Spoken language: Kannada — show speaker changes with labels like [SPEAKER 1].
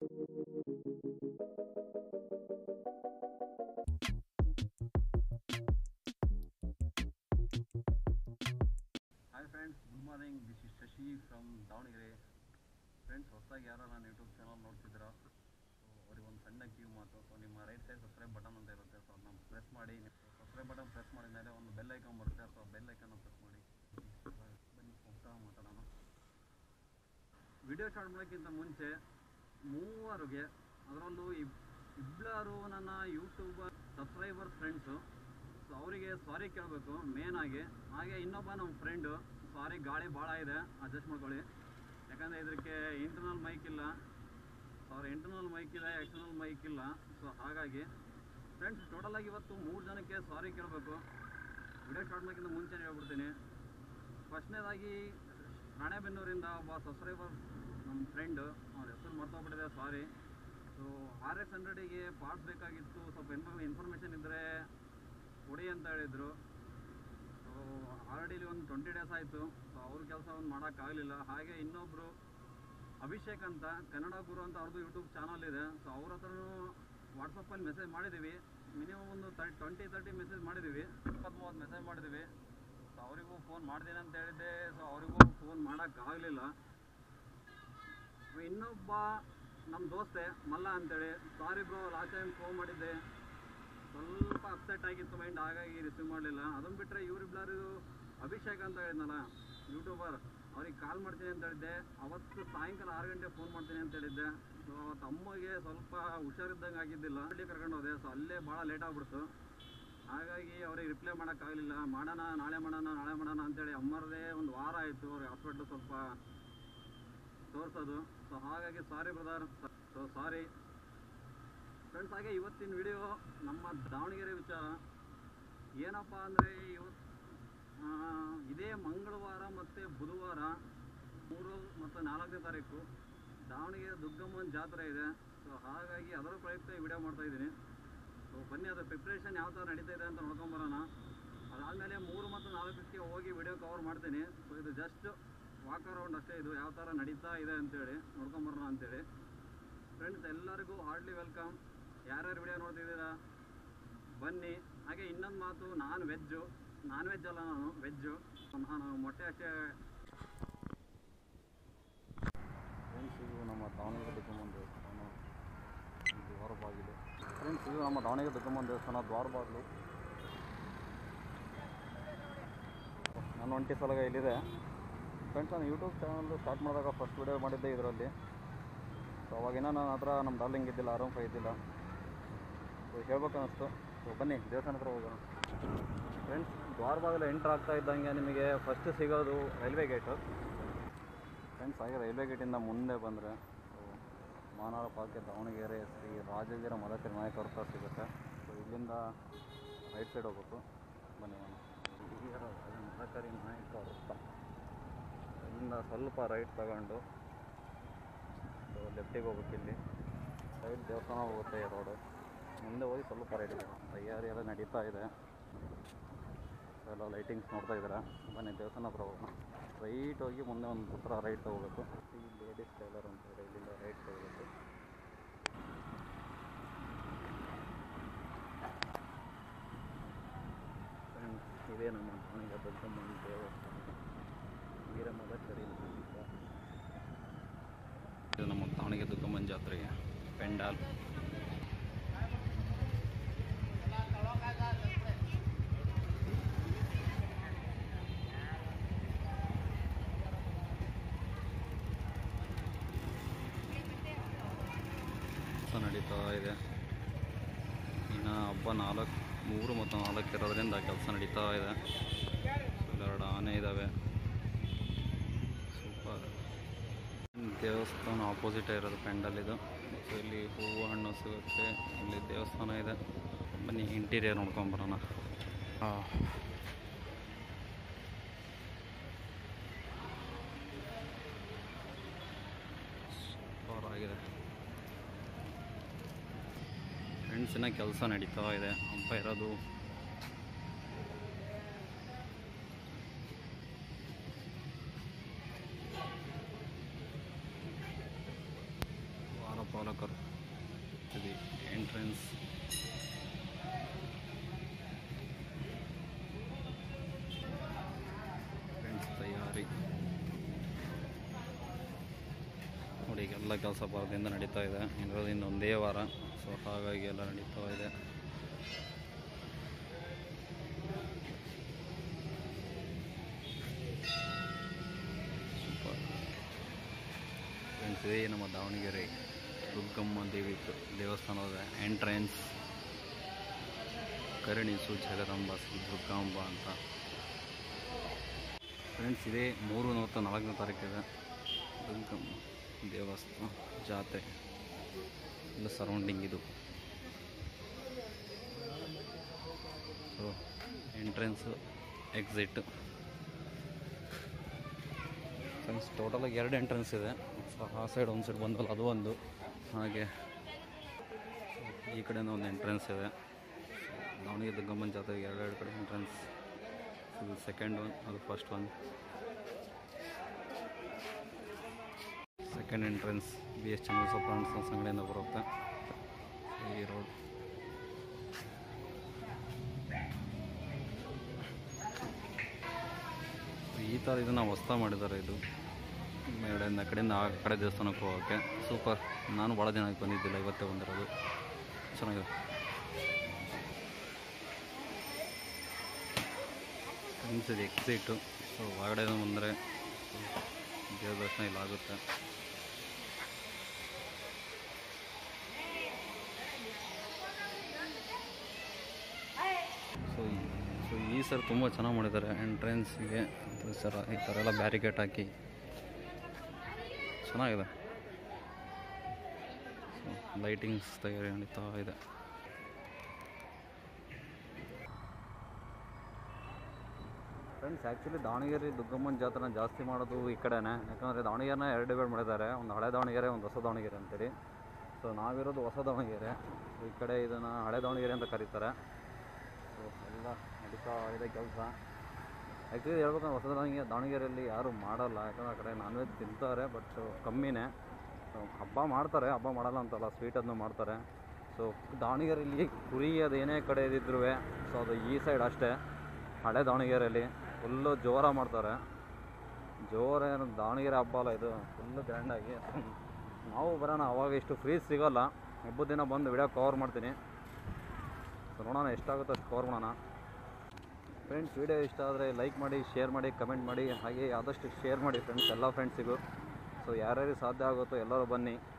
[SPEAKER 1] hi friends good morning this is Shashi from Davanagere friends ಹೊಸದಾಗಿ ಯಾರು ನಾನು ಯೂಟ್ಯೂಬ್ ಚಾನಲ್ ನೋಡ್ತಿದ್ದೀರಾ ಸೊ ಅವ್ರಿಗೆ ಒಂದು ಸಣ್ಣ ಕ್ಯೂ ಮಾತು ಸೊ ನಿಮ್ಮ ರೈಟ್ ಸೈಡ್ ಸಬ್ಸ್ಕ್ರೈಬ್ ಬಟನ್ ಅಂತ ಇರುತ್ತೆ ಸೊ ಅದನ್ನ ಪ್ರೆಸ್ ಮಾಡಿ ಸಬ್ಸ್ಕ್ರೈಬ್ ಬಟನ್ ಪ್ರೆಸ್ ಮಾಡಿದ ಮೇಲೆ ಒಂದು ಬೆಲ್ ಐಕಾನ್ ಬರುತ್ತೆ ಸೊ ಬೆಲ್ ಐಕಾನ್ ಪ್ರೆಸ್ ಮಾಡಿ ಬನ್ನಿ ಹೋಗ್ತಾ ಮಾತಾಡೋಣ ವಿಡಿಯೋ ಸ್ಟಾರ್ಟ್ ಮಾಡೋಕ್ಕಿಂತ ಮುಂಚೆ ಮೂವರಿಗೆ ಅದರಲ್ಲೂ ಇಬ್ ಇಬ್ಬರು ನನ್ನ ಯೂಟ್ಯೂಬ್ ಸಬ್ಸ್ಕ್ರೈಬರ್ ಫ್ರೆಂಡ್ಸು ಸೊ ಅವರಿಗೆ ಸಾರಿ ಕೇಳಬೇಕು ಮೇನ್ ಆಗಿ ಹಾಗೆ ಇನ್ನೊಬ್ಬ ನಮ್ಮ ಫ್ರೆಂಡು ಸಾರಿ ಗಾಳಿ ಭಾಳ ಇದೆ ಅಡ್ಜಸ್ಟ್ ಮಾಡ್ಕೊಳ್ಳಿ ಯಾಕಂದರೆ ಇದಕ್ಕೆ ಇಂಟರ್ನಲ್ ಮೈಕ್ ಇಲ್ಲ ಅವ್ರ ಇಂಟರ್ನಲ್ ಮೈಕ್ ಇದೆ ಎಕ್ಸ್ಟರ್ನಲ್ ಮೈಕ್ ಇಲ್ಲ ಸೊ ಹಾಗಾಗಿ ಫ್ರೆಂಡ್ಸ್ ಟೋಟಲಾಗಿ ಇವತ್ತು ಮೂರು ಜನಕ್ಕೆ ಸಾರಿ ಕೇಳಬೇಕು ವಿಡಿಯೋ ಸ್ಟಾರ್ಟ್ ಮಾಡೋಕ್ಕಿಂತ ಮುಂಚೆ ಹೇಳ್ಬಿಡ್ತೀನಿ ಫಸ್ಟ್ನೇದಾಗಿ ರಾಣೆಬೆನ್ನೂರಿಂದ ಒಬ್ಬ ಸಬ್ಸ್ಕ್ರೈಬರ್ ನಮ್ಮ ಫ್ರೆಂಡು ಅವ್ರ ಹೆಸರು ಮರ್ತೋಗ್ಬಿಟ್ಟಿದೆ ಸಾರಿ ಸೊ ಆರ್ ಎಕ್ಸ್ ಹಂಡ್ರೆಡಿಗೆ ಪಾರ್ಟ್ಸ್ ಬೇಕಾಗಿತ್ತು ಸ್ವಲ್ಪ ಇನ್ಫಾರ್ಮ್ ಇನ್ಫಾರ್ಮೇಷನ್ ಇದ್ದರೆ ಕೊಡಿ ಅಂತ ಹೇಳಿದರು ಸೊ ಆಲ್ರೆಡಿ ಇಲ್ಲಿ ಒಂದು ಟ್ವೆಂಟಿ ಡೇಸ್ ಆಯಿತು ಸೊ ಅವ್ರ ಕೆಲಸ ಒಂದು ಮಾಡೋಕ್ಕಾಗಲಿಲ್ಲ ಹಾಗೆ ಇನ್ನೊಬ್ಬರು ಅಭಿಷೇಕ್ ಅಂತ ಕನ್ನಡ ಗುರು ಅಂತ ಅವ್ರದ್ದು ಯೂಟ್ಯೂಬ್ ಚಾನಲ್ ಇದೆ ಸೊ ಅವ್ರ ಹತ್ರನೂ ವಾಟ್ಸಪ್ಪಲ್ಲಿ ಮೆಸೇಜ್ ಮಾಡಿದ್ದೀವಿ ಮಿನಿಮಮ್ ಒಂದು ತರ್ಟಿ ಟ್ವೆಂಟಿ ತರ್ಟಿ ಮೆಸೇಜ್ ಮಾಡಿದ್ದೀವಿ ಇಪ್ಪತ್ತು ಮೂವತ್ತು ಮೆಸೇಜ್ ಮಾಡಿದ್ದೀವಿ ಸೊ ಅವರಿಗೂ ಫೋನ್ ಮಾಡ್ತೀನಿ ಅಂತ ಹೇಳಿದ್ದೆ ಸೊ ಅವರಿಗೂ ಫೋನ್ ಮಾಡೋಕ್ಕಾಗಲಿಲ್ಲ ಇನ್ನೊಬ್ಬ ನಮ್ಮ ದೋಸ್ತೆ ಮಲ್ಲ ಅಂತೇಳಿ sorry bro last time phone ಮಾಡಿದ್ದೆ ಸ್ವಲ್ಪ ಅಪ್ಸೆಟ್ ಆಗಿತ್ತು ಮೈಂಡ್ ಹಾಗಾಗಿ ರಿಸೀವ್ ಮಾಡಲಿಲ್ಲ ಅದನ್ನು ಬಿಟ್ಟರೆ ಇವರಿಬ್ಬರು ಅಭಿಷೇಕ್ ಅಂತ ಹೇಳಿದ್ನಲ್ಲ ಯೂಟ್ಯೂಬರ್ ಅವ್ರಿಗೆ ಕಾಲ್ ಮಾಡ್ತೀನಿ ಅಂತ ಹೇಳಿದ್ದೆ ಅವತ್ತು ಸಾಯಂಕಾಲ ಆರು ಗಂಟೆ ಫೋನ್ ಮಾಡ್ತೀನಿ ಅಂತ ಹೇಳಿದ್ದೆ ಸೊ ಅವತ್ತು ಅಮ್ಮಗೆ ಸ್ವಲ್ಪ ಹುಷಾರಿದ್ದಂಗೆ ಆಗಿದ್ದಿಲ್ಲ ಅಲ್ಲಿ ಕರ್ಕೊಂಡು ಹೋದೆ ಸೊ ಅಲ್ಲೇ ಭಾಳ ಲೇಟ್ ಆಗ್ಬಿಡ್ತು ಹಾಗಾಗಿ ಅವ್ರಿಗೆ ರಿಪ್ಲೈ ಮಾಡೋಕ್ಕಾಗಲಿಲ್ಲ ಮಾಡೋಣ ನಾಳೆ ಮಾಡೋಣ ನಾಳೆ ಮಾಡೋಣ ಅಂತೇಳಿ ಅಮ್ಮರದೇ ಒಂದು ವಾರ ಆಯಿತು ಅವ್ರಿಗೆ ಹಾಸ್ಪಿಟ್ಲು ಸ್ವಲ್ಪ ತೋರಿಸೋದು ಸೊ ಹಾಗಾಗಿ sorry brother so sorry friends ಹಾಗೆ ಇವತ್ತಿನ ವಿಡಿಯೋ ನಮ್ಮ ದಾವಣಗೆರೆ ವಿಚಾರ ಏನಪ್ಪ ಅಂದರೆ ಇವತ್ತು ಆ, ಇದೇ ಮಂಗಳವಾರ ಮತ್ತು ಬುಧವಾರ ಮೂರು ಮತ್ತು ನಾಲ್ಕನೇ ತಾರೀಕು ದಾವಣಗೆರೆ ದುರ್ಗಮ್ಮನ ಜಾತ್ರೆ ಇದೆ ಸೊ ಹಾಗಾಗಿ ಅದರ ಪ್ರಯುಕ್ತ ಈ ವಿಡಿಯೋ ಮಾಡ್ತಾ ಇದ್ದೀನಿ ಸೊ ಬನ್ನಿ ಅದು ಪ್ರಿಪ್ರೇಷನ್ ಯಾವ ಥರ ನಡೀತಾ ಇದೆ ಅಂತ ನೋಡ್ಕೊಂಬರೋಣ ಅದಾದಮೇಲೆ ಮೂರು ಮತ್ತು ನಾಲ್ಕಕ್ಕೆ ಹೋಗಿ ವಿಡಿಯೋ ಕವರ್ ಮಾಡ್ತೀನಿ ಸೊ ಇದು ಜಸ್ಟ್ ವಾಕ್ ಅರೌಂಡ್ ಅಷ್ಟೇ ಇದು ಯಾವ ಥರ ನಡೀತಾ ಇದೆ ಅಂತೇಳಿ ನೋಡ್ಕೊಂಬರೋಣ ಅಂತೇಳಿ ಫ್ರೆಂಡ್ಸ್ ಎಲ್ಲರಿಗೂ ಹಾರ್ಡ್ಲಿ ವೆಲ್ಕಮ್ ಯಾರ್ಯಾರು ವಿಡಿಯೋ ನೋಡ್ತಿದ್ದೀರಾ ಬನ್ನಿ ಹಾಗೆ ಇನ್ನೊಂದು ಮಾತು ನಾನು ವೆಜ್ಜು ನಾನ್ ವೆಜ್ ಅಲ್ಲ ನಾನು ವೆಜ್ಜು ನಾನು ಮೊಟ್ಟೆ ಅಷ್ಟೇ ಫ್ರೆಂಡ್ಸ್ ಇದು ನಮ್ಮ ದಾವಣಗೆರೆ ದುರ್ಗಮ್ಮನ ದೇವಸ್ಥಾನ ದ್ವಾರ ಬಾಗಿಲು ಫ್ರೆಂಡ್ಸ್ ಇದು ನಮ್ಮ ದಾವಣಗೆರೆ ದುರ್ಗಮ್ಮನ ದೇವಸ್ಥಾನ ದ್ವಾರ ಬಾಗಿಲು ನಾನು ಒಂಟಿ ಸಲಗ ಇಲ್ಲಿದೆ ಫ್ರೆಂಡ್ಸ್ ನಾನು ಯೂಟ್ಯೂಬ್ ಚಾನಲ್ ಸ್ಟಾರ್ಟ್ ಮಾಡಿದಾಗ ಫಸ್ಟ್ ವಿಡಿಯೋ ಮಾಡಿದ್ದೆ ಇದರಲ್ಲಿ ಸೊ ಅವಾಗಿನ ನನ್ನ ಹತ್ರ ನಮ್ಮ ಡಾರ್ಲಿಂಗ್ ಇದ್ದಿಲ್ಲ ಆರಾಮ್ ಫೈ ಇದ್ದಿಲ್ಲ ಸೊ ಹೇಳ್ಬೇಕು ಅನ್ನಿಸ್ತು ಸೊ ಬನ್ನಿ ದೇವಸ್ಥಾನ ಹತ್ರ ಹೋಗೋಣ ಫ್ರೆಂಡ್ಸ್ ದ್ವಾರ ಬಾಗಿಲು ಎಂಟ್ರ್ ಆಗ್ತಾ ಇದ್ದಂಗೆ ನಿಮಗೆ ಫಸ್ಟ್ ಸಿಗೋದು ರೈಲ್ವೆ ಗೇಟು ಫ್ರೆಂಡ್ಸ್ ಹಾಗೆ ರೈಲ್ವೆ ಗೇಟಿಂದ ಮುಂದೆ ಬಂದರೆ ಮಾನಾಳ ಪಾರ್ಕೆ ದಾವಣಗೆರೆ ಶ್ರೀ ರಾಜವೀರ ಮದಕರಿ ನಾಯಕ ವೃತ್ತ ಸಿಗುತ್ತೆ ಸೊ ಇಲ್ಲಿಂದ ರೈಟ್ ಸೈಡ್ ಹೋಗ್ಬೇಕು ಬನ್ನಿ ನಾನು ಹಿರಿಯರ ರಾಜ ಮದಕರಿ ನಾಯಕ ವೃತ್ತ ಇಲ್ಲಿಂದ ಸ್ವಲ್ಪ ರೈಟ್ ತಗೊಂಡು ಸೊ ಲೆಫ್ಟಿಗೆ ಹೋಗ್ಬೇಕು ಇಲ್ಲಿ ಸೈಡ್ ದೇವಸ್ಥಾನ ಹೋಗುತ್ತೆ ಈ ರೋಡು ಮುಂದೆ ಹೋಗಿ ಸ್ವಲ್ಪ ರೈಟ್ ಇದೆ ತಯಾರಿ ಎಲ್ಲ ನಡೀತಾ ಇದೆ ಎಲ್ಲ ಲೈಟಿಂಗ್ಸ್ ನೋಡ್ತಾ ಇದ್ದೀರಾ ಬನ್ನಿ ದೇವಸ್ಥಾನ ಹತ್ರ ಹೋಗೋಣ ರೈಟ್ ಹೋಗಿ ಮುಂದೆ ಒಂದು ಹತ್ರ ರೈಟ್ ತಗೋಬೇಕು ಈ ಲೇಡೀಸ್ ಟೈಲರ್ ಅಂತ ಹೇಳಿ ಇಲ್ಲಿಂದ ರೈಟ್ ತಗೋಬೇಕು ಫ್ರೆಂಡ್ಸ್ ಇದೇ ನಮ್ಮ ದಾವಣಗೆರೆ ದೊಡ್ಡಮ್ಮನ ದೇವಸ್ಥಾನ ವೀರಮದಕರಿ ನಾಯಕ ಇದು ನಮ್ಮ ದಾವಣಗೆರೆ ದುರ್ಗಮ್ಮನ ಜಾತ್ರೆಗೆ ಪೆಂಡಾಲ್ ಕೆಲಸ ನಡೀತಾ ಇದೆ ಇನ್ನು ಹಬ್ಬ ನಾಲ್ಕು ಮೂರು ಮತ್ತು ನಾಲ್ಕು ಇರೋದ್ರಿಂದ ಕೆಲಸ ನಡೀತಾ ಇದೆ ಎರಡು ಆನೆ ಇದ್ದಾವೆ ಸೂಪರ್ ದೇವಸ್ಥಾನ ಆಪೋಸಿಟೇ ಇರೋದು ಪೆಂಡಲ್ ಇದು ಸೊ ಇಲ್ಲಿ ಹೂವು ಹಣ್ಣು ಸಿಗುತ್ತೆ ಇಲ್ಲಿ ದೇವಸ್ಥಾನ ಇದೆ ಬನ್ನಿ ಇಂಟೀರಿಯರ್ ನೋಡ್ಕೊಂಬರೋಣ ಹಾಂ ಸೂಪರ್ ಆಗಿದೆ ಫ್ರೆಂಡ್ಸಿನ ಕೆಲಸ ನಡೀತಾ ಇದೆ ಹಬ್ಬ ಇರೋದು ದ್ವಾರಪಾಲಕ ಲಾಕರ್ ಇದು ಎಂಟ್ರೆನ್ಸ್ ಫ್ರೆಂಡ್ಸ್ ತಯಾರಿ ನೋಡಿ ಈಗ ಎಲ್ಲ ಕೆಲಸ ಬರದಿಂದ ನಡೀತಾ ಇದೆ ಇರೋದ್ರಿಂದ ಒಂದೇ ವಾರ ಸೊ ಹಾಗಾಗಿ ಎಲ್ಲ ನಡೀತಾ ಇದೆ ಸೂಪರ್ ಫ್ರೆಂಡ್ಸ್ ಇದೇ ನಮ್ಮ ದಾವಣಗೆರೆ ದುರ್ಗಮ್ಮ ದೇವಿ ದೇವಸ್ಥಾನದ ಎಂಟ್ರೆನ್ಸ್ ಕರುಣಿಸು ಜಗದಂಬ ಶ್ರೀ ದುರ್ಗಾಂಬ ಅಂತ ಫ್ರೆಂಡ್ಸ್ ಇದೇ ಮೂರು ಮತ್ತು ನಾಲ್ಕನೇ ತಾರೀಕಿದೆ ದುರ್ಗಮ್ಮ ದೇವಸ್ಥಾನ ಜಾತ್ರೆ ಇಲ್ಲ ಸರೌಂಡಿಂಗ್ ಇದು ಸೊ ಎಂಟ್ರೆನ್ಸು ಎಕ್ಸಿಟ್ ಫ್ರೆಂಡ್ಸ್ ಟೋಟಲಾಗಿ ಎರಡು ಎಂಟ್ರೆನ್ಸ್ ಇದೆ ಸೊ ಆ ಸೈಡ್ ಒಂದು ಸೈಡ್ ಬಂದಲ್ಲ ಅದು ಒಂದು ಹಾಗೆ ಈ ಕಡೆನೂ ಒಂದು ಎಂಟ್ರೆನ್ಸ್ ಇದೆ ದಾವಣಗೆರೆ ದುರ್ಗಮ್ಮನ ಜಾತ್ರೆಗೆ ಎರಡೆರಡು ಕಡೆ ಎಂಟ್ರೆನ್ಸ್ ಇದು ಸೆಕೆಂಡ್ ಒನ್ ಅದು first one second entrance B S Chandrasappa and ಸಂಗಡಿಯಿಂದ ಬರುತ್ತೆ ಈ ರೋಡ್ ಈ ಥರ ಇದನ್ನು ಹೊಸ್ತಾ ಮಾಡಿದ್ದಾರೆ ಇದು ಮೇಡೆಯಿಂದ ಆ ಕಡೆಯಿಂದ ಆ ಕಡೆ ದೇವಸ್ಥಾನಕ್ಕೆ ಹೋಗೋಕ್ಕೆ ಸೂಪರ್ ನಾನು ಭಾಳ ದಿನ ಆಗಿ ಬಂದಿದ್ದಿಲ್ಲ ಇವತ್ತೇ ಬಂದಿರೋದು ಚೆನ್ನಾಗಿದೆ ಇದು ಎಕ್ಸಿಟು ಸೊ ಹೊರಗಡೆ ಬಂದರೆ ದೇವ್ರ ದರ್ಶನ ಇಲ್ಲ ಆಗುತ್ತೆ ಸೊ ಈ ಸೊ ಈ ಸರ್ ತುಂಬ ಚೆನ್ನಾಗಿ ಮಾಡಿದ್ದಾರೆ ಎಂಟ್ರೆನ್ಸ್ಗೆ ಸರ ಈ ಥರ ಎಲ್ಲ ಬ್ಯಾರಿಕೇಡ್ ಹಾಕಿ ಚೆನ್ನಾಗಿದೆ ಲೈಟಿಂಗ್ಸ್ ತಯಾರಿ ನಡೀತಾ ಇದೆ ಫ್ರೆಂಡ್ಸ್ ಆ್ಯಕ್ಚುಲಿ ದಾವಣಗೆರೆ ದುರ್ಗಮ್ಮನ ಜಾತ್ರೆನ ಜಾಸ್ತಿ ಮಾಡೋದು ಈ ಕಡೆನೇ ಯಾಕಂದರೆ ದಾವಣಗೆರೆನ ಎರಡು ಡಿವೈಡ್ ಮಾಡಿದ್ದಾರೆ ಒಂದು ಹಳೆ ದಾವಣಗೆರೆ ಒಂದು ಹೊಸ ದಾವಣಗೆರೆ ಅಂತೇಳಿ ಸೊ ನಾವಿರೋದು ಹೊಸ ದಾವಣಗೆರೆ ಸೊ ಈ ಕಡೆ ಇದನ್ನು ಹಳೆ ದಾವಣಗೆರೆ ಅಂತ ಕರೀತಾರೆ ಸೊ ಎಲ್ಲ ನಡೀತಾ ಇದೆ ಕೆಲಸ ಆ್ಯಕ್ಚುಲಿ ಹೇಳ್ಬೇಕಂದ್ರೆ ಹೊಸ ದಾವಣಗೆರೆ ದಾವಣಗೆರೆಯಲ್ಲಿ ಯಾರೂ ಮಾಡಲ್ಲ ಯಾಕಂದ್ರೆ ಆ ಕಡೆ ನಾನ್ ವೆಜ್ ತಿಂತಾರೆ ಬಟ್ ಕಮ್ಮಿನೇ ಸೊ ಹಬ್ಬ ಮಾಡ್ತಾರೆ ಹಬ್ಬ ಮಾಡಲ್ಲ ಅಂತಲ್ಲ ಸ್ವೀಟ್ ಅದನ್ನು ಮಾಡ್ತಾರೆ ಸೊ ದಾವಣಗೆರೆಯಲ್ಲಿ ಕುರಿ ಅದು ಏನೇ ಕಡೆ ಇದ್ದಿದ್ರು ಸೊ ಅದು ಈ ಸೈಡ್ ಅಷ್ಟೇ ಹಳೆ ದಾವಣಗೆರೆಯಲ್ಲಿ ಫುಲ್ಲು ಜೋರ ಮಾಡ್ತಾರೆ ಜೋರ ಏನು ದಾವಣಗೆರೆ ಹಬ್ಬ ಅಲ್ಲ ಇದು ಫುಲ್ಲು ಗ್ರ್ಯಾಂಡಾಗಿ ನಾವು ಬರೋಣ ಅವಾಗ ಇಷ್ಟು ಫ್ರೀ ಸಿಗೋಲ್ಲ ಹಬ್ಬದ ದಿನ ಬಂದು ವಿಡಿಯೋ ಕವರ್ ಮಾಡ್ತೀನಿ ಸೊ ನೋಡೋಣ ಎಷ್ಟಾಗುತ್ತೋ ಅಷ್ಟು ಕವರ್ ಮಾಡೋಣ ಫ್ರೆಂಡ್ಸ್ ವಿಡಿಯೋ ಇಷ್ಟ ಆದರೆ ಲೈಕ್ ಮಾಡಿ ಶೇರ್ ಮಾಡಿ ಕಮೆಂಟ್ ಮಾಡಿ ಹಾಗೆ ಆದಷ್ಟು ಶೇರ್ ಮಾಡಿ ಫ್ರೆಂಡ್ಸ್ ಎಲ್ಲ ಫ್ರೆಂಡ್ಸಿಗೂ ಸೊ ಯಾರ್ಯಾರಿಗೆ ಸಾಧ್ಯ ಆಗುತ್ತೋ ಎಲ್ಲರೂ ಬನ್ನಿ